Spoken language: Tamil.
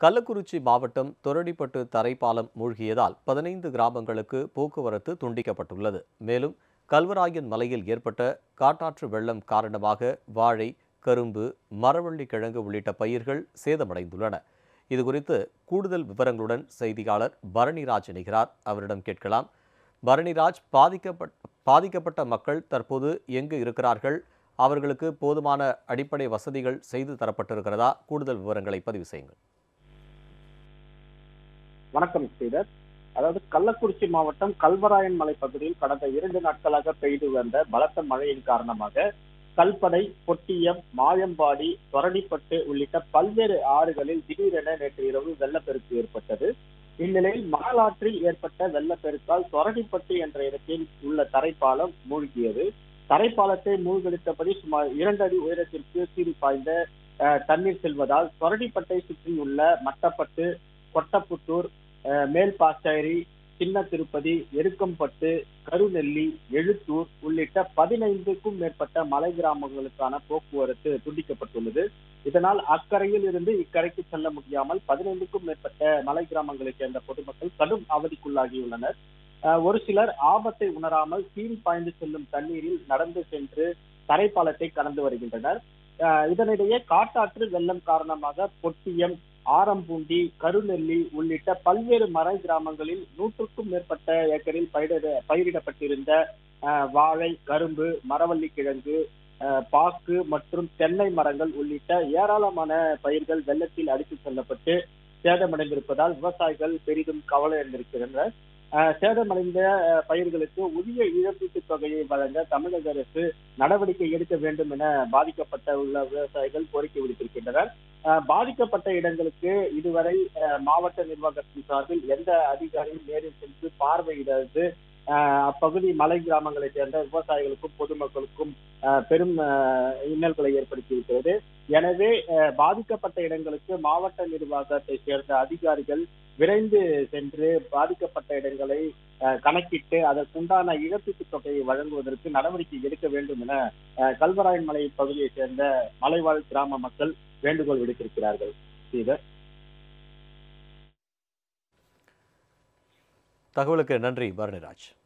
கள்ளக்குறிச்சி மாவட்டம் தொரடிப்பட்டு தரைப்பாலம் மூழ்கியதால் பதினைந்து கிராமங்களுக்கு போக்குவரத்து துண்டிக்கப்பட்டுள்ளது மேலும் கல்வராயன் மலையில் ஏற்பட்ட காட்டாற்று வெள்ளம் காரணமாக வாழை கரும்பு மரவள்ளி கிழங்கு உள்ளிட்ட பயிர்கள் சேதமடைந்துள்ளன இதுகுறித்து கூடுதல் விவரங்களுடன் செய்தியாளர் பரணிராஜ் இணைகிறார் அவரிடம் கேட்கலாம் பரணிராஜ் பாதிக்கப்பட்ட பாதிக்கப்பட்ட மக்கள் தற்போது எங்கு இருக்கிறார்கள் அவர்களுக்கு போதுமான அடிப்படை வசதிகள் செய்து தரப்பட்டிருக்கிறதா கூடுதல் விவரங்களை பதிவு செய்யுங்கள் வணக்கம் ஸ்ரீதர் அதாவது கள்ளக்குறிச்சி மாவட்டம் கல்வராயன் மலை பகுதியில் கடந்த இரண்டு நாட்களாக பெய்து வந்த பலத்த மழையின் காரணமாக கல்படை பொட்டியம் மாயம்பாடி தொரடிப்பட்டு உள்ளிட்ட பல்வேறு ஆறுகளில் திடீரென நேற்று இரவு வெள்ளப்பெருக்கு ஏற்பட்டது இந்நிலையில் மணலாற்றில் ஏற்பட்ட வெள்ளப்பெருக்கால் தொரடிப்பட்டு என்ற இடத்தில் உள்ள தரைப்பாலம் மூழ்கியது தரைப்பாலத்தை மூழ்கடித்தபடி சுமார் இரண்டு அடி உயரத்திற்கு சீறி பாய்ந்த அஹ், தண்ணீர் செல்வதால் தொரடிப்பட்டை சுற்றியுள்ள மட்டப்பட்டு கொட்டப்புத்தூர் அஹ், மேல்பாச்சேரி சின்ன திருப்பதி எருக்கம்பட்டு கருநெல்லி எழுத்தூர் உள்ளிட்ட பதினைந்துக்கும் மேற்பட்ட மலை கிராமங்களுக்கான போக்குவரத்து துண்டிக்கப்பட்டுள்ளது இதனால் அக்கரையில் இருந்து இக்கரைக்கு செல்ல முடியாமல் பதினைந்துக்கும் மேற்பட்ட மலை கிராமங்களைச் சேர்ந்த பொதுமக்கள் கடும் அவதிக்குள்ளாகியுள்ளனர் அஹ், ஒரு சிலர் ஆபத்தை உணராமல் சீறி பாய்ந்து செல்லும் தண்ணீரில் நடந்து சென்று தரைப்பாலத்தை கடந்து வருகின்றனர் அஹ், இதனிடையே காட்டாற்று வெள்ளம் காரணமாக பொட்டியம் ஆரம்பூண்டி கருநெல்லி உள்ளிட்ட பல்வேறு மலை கிராமங்களில் நூற்றுக்கும் மேற்பட்ட ஏக்கரில் பயிரிட பயிரிடப்பட்டிருந்த அஹ், வாழை கரும்பு மரவள்ளி கிழங்கு அஹ், பாக்கு மற்றும் தென்னை மரங்கள் உள்ளிட்ட ஏராளமான பயிர்கள் வெள்ளத்தில் அடித்துச் செல்லப்பட்டு சேதமடைந்திருப்பதால் விவசாயிகள் பெரிதும் கவலை அடைந்திருக்கின்றனர் அஹ், சேதமடைந்த அஹ், பயிர்களுக்கு உரிய இழப்பீட்டுத் தொகையை வழங்க தமிழக அரசு நடவடிக்கை எடுக்க வேண்டும் என பாதிக்கப்பட்ட உள்ள விவசாயிகள் கோரிக்கை விடுத்திருக்கின்றனர் அஹ், பாதிக்கப்பட்ட இடங்களுக்கு இதுவரை அஹ், மாவட்ட நிர்வாகத்தின் சார்பில் எந்த அதிகாரியும் நேரில் சென்று பார்வையிடாது அஹ், அப்பகுதி மலை கிராமங்களைச் சேர்ந்த விவசாயிகளுக்கும் பொதுமக்களுக்கும் அஹ், பெரும் அஹ், இன்னல்களை ஏற்படுத்தியிருக்கிறது எனவே அஹ், பாதிக்கப்பட்ட இடங்களுக்கு மாவட்ட நிர்வாகத்தை சேர்ந்த அதிகாரிகள் விரைந்து சென்று பாதிக்கப்பட்ட இடங்களை அஹ், கணக்கிட்டு அதற்குண்டான இழப்பீட்டுத் தொகையை வழங்குவதற்கு நடவடிக்கை எடுக்க வேண்டும் என அஹ், கல்வராயன் மலை பகுதியைச் சேர்ந்த மலைவாழ் கிராம மக்கள் வேண்டுகோள் விடுத்திருக்கிறார்கள் ஸ்ரீதர் தகவலுக்கு நன்றி பரணிராஜ்